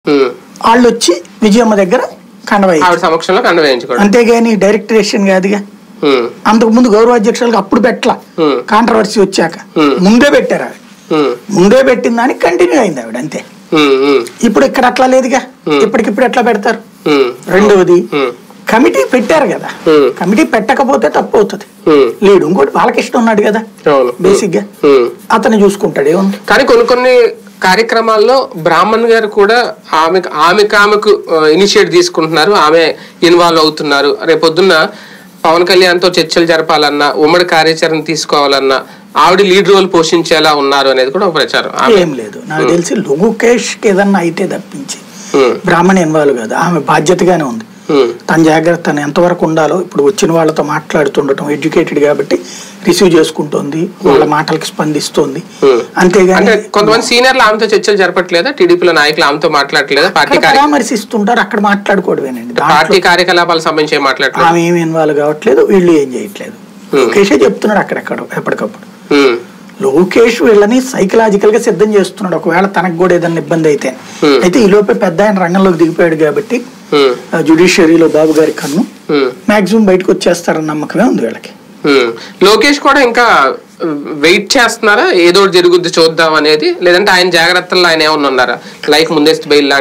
ఉమ్. వాళ్ళు వచ్చి విజయమ్మ దగ్గర కండవయ్య ఆవిడ సమక్షంలో కండ వేయించుకోవడం అంతేగాని డైరెక్టరేషన్ కాదుగా ఉమ్. అంతకు ముందు గౌరవ అధ్యక్షులకు అప్పుడు పెట్టలా Hmm. కాంట్రవర్సీ వచ్చాక Hmm. ముందే పెట్టారు ఆవిడ ఉమ్. ముందే పెట్టిన దానికి కంటిన్యూ అయింది ఆవిడ అంతే ఉమ్. ఉమ్. ఇప్పుడు ఇక్కడ అట్లా లేదుగా Hmm. ఇప్పటికిప్పుడు ఎట్లా పెడతారు ఉమ్. రెండవది ఉమ్. కమిటీ పెట్టారు కదా Hmm. కమిటీ పెట్టకపోతే తప్పు అవుతుంది ఉమ్. లేడు ఇంకోటి బాలకృష్ణ ఉన్నాడు కదా అవును బేసిక్ గా ఉమ్. అతను చూసుకుంటాడు ఏముంది కానీ కొన్ని కొన్ని కార్యక్రమాల్లో బ్రాహ్మణ్ గారు కూడా ఆమె ఆమెకు ఆమెకు ఇనిషియేట్ తీసుకుంటున్నారు ఆమె ఇన్వాల్వ్ అవుతున్నారు రేపొద్దున్న పవన్ కళ్యాణ్తో చర్చలు జరపాలన్నా ఉమ్మడి కార్యాచరణ తీసుకోవాలన్నా ఆవిడ లీడ్ రోల్ పోషించేలా ఉన్నారు అనేది కూడా ఒక ప్రచారం ఆమె ఏం లేదు నాకు తెలిసి లోకేష్ కి ఏదన్నా అయితే తప్పించి ఉమ్. బ్రాహ్మణ ఇన్వాల్వ్ కాదు ఆమె బాధ్యతగానే ఉంది ఉమ్. తన జాగ్రత్త తను ఎంతవరకు ఉండాలో ఇప్పుడు వచ్చిన వాళ్ళతో మాట్లాడుతుండటం ఎడ్యుకేటెడ్ కాబట్టి రిసీవ్ చేసుకుంటోంది వాళ్ళ మాటలకి స్పందిస్తోంది Hmm. అంతేగాని అంటే కొంతమంది సీనియర్లు ఆమెతో చర్చలు జరపట్లేదా టీడీపీలో నాయకులు ఆమెతో మాట్లాడట్లేదా పార్టీ అక్కడ కార్య పరామర్శిస్తుంటారు అక్కడ మాట్లాడుకోవడమేనండి దాంట్లో పార్టీ కార్యకలాపాలకు సంబంధించి ఏం మాట్లాడట్లేదు ఆమె ఏమి ఇన్వాల్వ్ కావట్లేదు వీళ్ళు ఏం చేయట్లేదు Hmm. లోకేషే చెప్తున్నాడు అక్కడెక్కడ ఎప్పటికప్పుడు ఉమ్. లోకేష్ వీళ్ళని సైకలాజికల్ గా సిద్ధం చేస్తున్నాడు ఒకవేళ తనకు కూడా ఏదైనా ఇబ్బంది అయితే Hmm. అయితే ఈ లోపే పెద్ద ఆయన రంగంలోకి దిగిపోయాడు కాబట్టి ఉమ్. జుడిషియరీలో బాబు గారి కన్ను ఉమ్. మాక్సిమం బయటకు వచ్చేస్తారన్న నమ్మకమే ఉంది వీళ్ళకి ఉమ్. లోకేష్ కూడా ఇంకా వెయిట్ చేస్తున్నారా ఏదో ఒకటి జరుగుద్ది చూద్దాం అనేది లేదంటే ఆయన జాగ్రత్తల్లో ఆయన ఏమన్నా ఉన్నారా లైక్ ముందస్తు బెయిల్